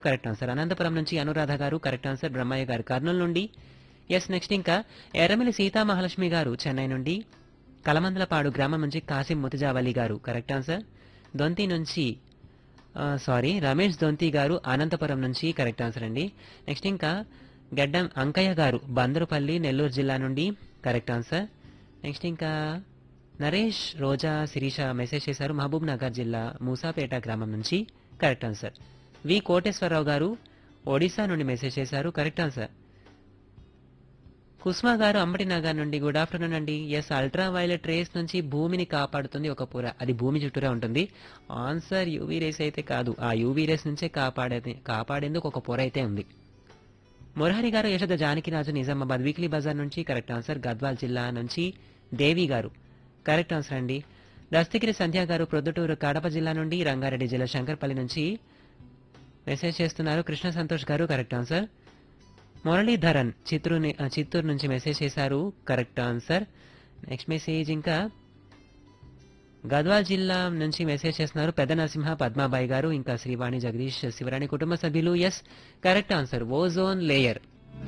correct answer Anantapuram నుంచి అనురాధ గారు correct answer Brahmaiah గారు కర్నూలు నుండి ఎస్ నెక్స్ట్ ఇంకా ఎర్రమిలి సీతా మహాలక్ష్మి గారు చెన్నై నుండి కలమందలపాడు గ్రామం నుంచి కాసిం ముతజావలి గారు కరెక్ట్ ఆన్సర్ దొంతి నుంచి సారీ రమేష్ దొంతి గారు అనంతపురం నుంచి కరెక్ట్ ఆన్సర్ అండి నెక్స్ట్ ఇంకా గడ్డం అంకయ్య గారు బందరుపల్లి నెల్లూరు జిల్లా నుండి కరెక్ట్ ఆన్సర్ నెక్స్ట్ ఇంకా నరేష్ రోజా శిరీష మెసేజ్ చేశారు మహబూబ్ నగర్ జిల్లా మూసాపేట గ్రామం నుంచి కరెక్ట్ ఆన్సర్ వి కోటేశ్వరరావు గారు ఒడిశా నుండి మెసేజ్ చేశారు కరెక్ట్ ఆన్సర్ కుస్మా గారు అంబటి నగర్ నుండి గుడ్ ఆఫ్టర్నూన్ అండి ఎస్ అల్ట్రా వైలెట్ రేస్ నుంచి భూమిని కాపాడుతుంది ఒక పొర అది భూమి చుట్టూరా ఉంటుంది ఆన్సర్ యూవీ రేస్ అయితే కాదు ఆ యూవీ రేస్ నుంచే కాపాడేది కాపాడేందుకు ఒక పొర అయితే ఉంది మురహరి గారు యశోద జానకిరాజు నిజామాబాద్ వీక్లీ బజార్ నుంచి కరెక్ట్ ఆన్సర్ గద్వాల్ జిల్లా నుంచి దేవి గారు కరెక్ట్ ఆన్సర్ అండి దస్తగిరి సంధ్య గారు ప్రొద్దుటూరు కడప జిల్లా నుండి రంగారెడ్డి జిల్లా శంకర్పల్లి నుంచి మెసేజ్ చేస్తున్నారు కృష్ణ సంతోష్ గారు కరెక్ట్ ఆన్సర్ మురళీధరన్ చిత్తూరు ని- ఆ, చిత్తూరు నుంచి మెసేజ్ చేశారు కరెక్ట్ ఆన్సర్ నెక్స్ట్ మెసేజ్ ఇంకా గద్వాల్ జిల్లా నుంచి మెసేజ్ చేస్తున్నారు పెద్ద నరసింహ పద్మాబాయి గారు ఇంకా శ్రీవాణి జగదీష్ శివరాణి కుటుంబ సభ్యులు yes correct answer ozone layer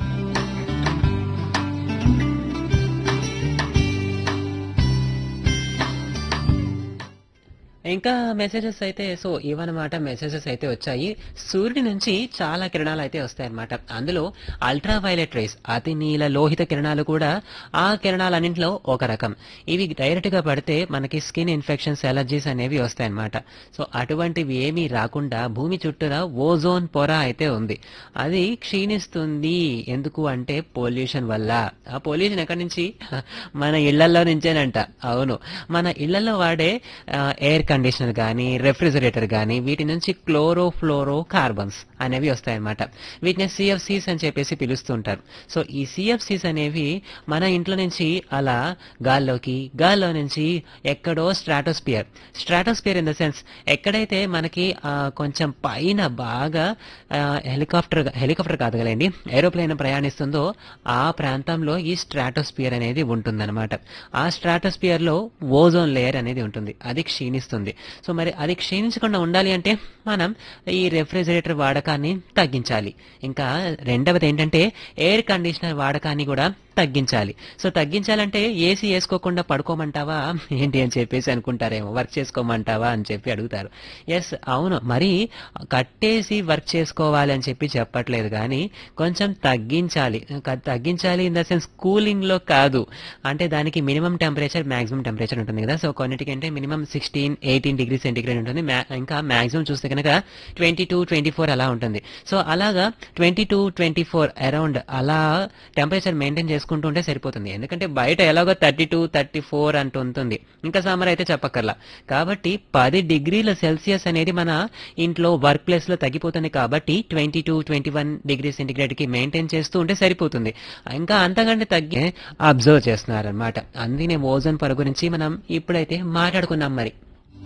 ఇంకా మెసేజెస్ అయితే సో ఇవన్నమాట మెసేజెస్ అయితే వచ్చాయి సూర్యుడి నుంచి చాలా కిరణాలు అయితే వస్తాయన్నమాట అందులో అల్ట్రా వైలెట్ రేస్ అతి నీల లోహిత కిరణాలు కూడా ఆ కిరణాలన్నింటిలో ఒక రకం ఇవి డైరెక్ట్ గా పడితే మనకి స్కిన్ ఇన్ఫెక్షన్స్ ఎలర్జీస్ అనేవి వస్తాయన్నమాట సో అటువంటివి ఏమీ రాకుండా భూమి చుట్టూరా ఓజోన్ పొర అయితే ఉంది అది క్షీణిస్తుంది ఎందుకు అంటే పొల్యూషన్ వల్ల ఆ పొల్యూషన్ ఎక్కడి నుంచి మన ఇళ్లలో నుంచేనంట అవును మన ఇళ్లలో వాడే ఎయిర్ కండిషనర్ కానీ రెఫ్రిజిరేటర్ కానీ వీటి నుంచి క్లోరో ఫ్లోరో కార్బన్స్ అనేవి వస్తాయన్నమాట వీటిని సిఎఫ్సీస్ అని చెప్పేసి పిలుస్తుంటారు సో ఈ సిఎఫ్సీస్ అనేవి మన ఇంట్లో నుంచి అలా గాల్లోకి గాల్లో నుంచి ఎక్కడో stratosphere stratosphere in the sense ఎక్కడైతే మనకి ఆ, కొంచెం పైన బాగా హెలికాప్టర్ హెలికాప్టర్ కాదు కదండి ఏరోప్లేన్ ప్రయాణిస్తుందో ఆ ప్రాంతంలో ఈ స్ట్రాటోస్పియర్ అనేది ఉంటుందన్నమాట ఆ స్ట్రాటోస్పియర్ లో ఓజోన్ లేయర్ అనేది ఉంటుంది అది క్షీణిస్తుంది సో మరి అది క్షీణించకుండా ఉండాలి అంటే మనం ఈ రెఫ్రిజిరేటర్ వాడకాన్ని తగ్గించాలి ఇంకా రెండవది ఏంటంటే ఎయిర్ కండిషనర్ వాడకాన్ని కూడా తగ్గించాలి సో తగ్గించాలంటే ఏసీ వేసుకోకుండా పడుకోమంటావా ఏంటి అని చెప్పేసి అనుకుంటారేమో వర్క్ చేసుకోమంటావా అని చెప్పి అడుగుతారు ఎస్ అవును మరి కట్టేసి వర్క్ చేసుకోవాలి అని చెప్పి చెప్పట్లేదు కానీ కొంచెం తగ్గించాలి క- తగ్గించాలి ఇన్ ద సెన్స్ కూలింగ్ లో కాదు అంటే దానికి మినిమం టెంపరేచర్ మాక్సిమం టెంపరేచర్ ఉంటుంది కదా సో కొన్నిటికంటే minimum sixteen eighteen degree centigrade ఉంటుంది మా- ఇంకా మాక్సిమం చూస్తే కనుక ట్వంటీ టూ ట్వంటీ ఫోర్ అలా ఉంటుంది సో అలాగా twenty two twenty four around అలా టెంపరేచర్ మెయింటైన్ చేసుకుంటూ ఉంటే సరిపోతుంది ఎందుకంటే బయట ఎలాగో థర్టీ టూ థర్టీ ఫోర్ అంటూ ఉంటుంది ఇంకా సమ్మర్ అయితే చెప్పక్కర్లా కాబట్టి పది డిగ్రీల సెల్సియస్ అనేది మన ఇంట్లో వర్క్ ప్లేస్ లో తగ్గిపోతుంది కాబట్టి twenty two twenty one degree centigrade కి మెయింటైన్ చేస్తూ ఉంటే సరిపోతుంది ఇంకా అంతకంటే తగ్గి అబ్జర్వ్ చేస్తున్నారు అనమాట అందుకే ఓజోన్ పొర గురించి మనం ఇప్పుడైతే మాట్లాడుకున్నాం మరి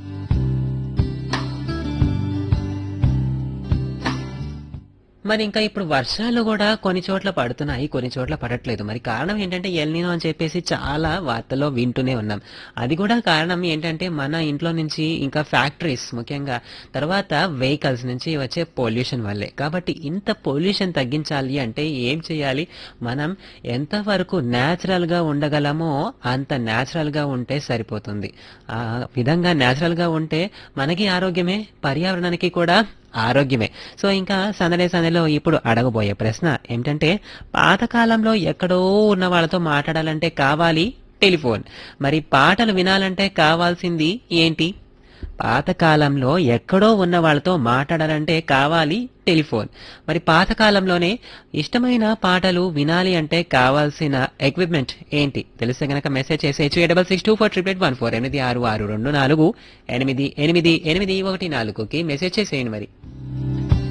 మరి ఇంకా ఇప్పుడు వర్షాలు కూడా కొన్ని చోట్ల పడుతున్నాయి కొన్ని చోట్ల పడట్లేదు మరి కారణం ఏంటంటే ఎల్నినో అని చెప్పేసి చాలా వార్తల్లో వింటూనే ఉన్నాం అది కూడా కారణం ఏంటంటే మన ఇంట్లో నుంచి ఇంకా ఫ్యాక్టరీస్ ముఖ్యంగా తర్వాత వెహికల్స్ నుంచి వచ్చే పొల్యూషన్ వల్లే కాబట్టి ఇంత పొల్యూషన్ తగ్గించాలి అంటే ఏం చేయాలి మనం ఎంతవరకు న్యాచురల్ గా ఉండగలమో అంత న్యాచురల్ గా ఉంటే సరిపోతుంది ఆ విధంగా న్యాచురల్ గా ఉంటే మనకి ఆరోగ్యమే పర్యావరణానికి కూడా ఆరోగ్యమే సో ఇంకా సందడే సందడిలో ఇప్పుడు అడగబోయే ప్రశ్న ఏమిటంటే పాతకాలంలో ఎక్కడో ఉన్న వాళ్ళతో మాట్లాడాలంటే కావాలి టెలిఫోన్ మరి పాటలు వినాలంటే కావాల్సింది ఏంటి పాతకాలంలో ఎక్కడో ఉన్న వాళ్ళతో మాట్లాడాలంటే కావాలి టెలిఫోన్ మరి పాతకాలంలోనే ఇష్టమైన పాటలు వినాలి అంటే కావాల్సిన ఎక్విప్మెంట్ ఏంటి తెలిస్తే గనక మెసేజ్ చేసేయచ్చు ఏ double six two four triple eight one four ఎనిమిది ఆరు ఆరు రెండు నాలుగు ఎనిమిది ఎనిమిది ఎనిమిది ఒకటి నాలుగుకి మెసేజ్ చేసేయండి మరి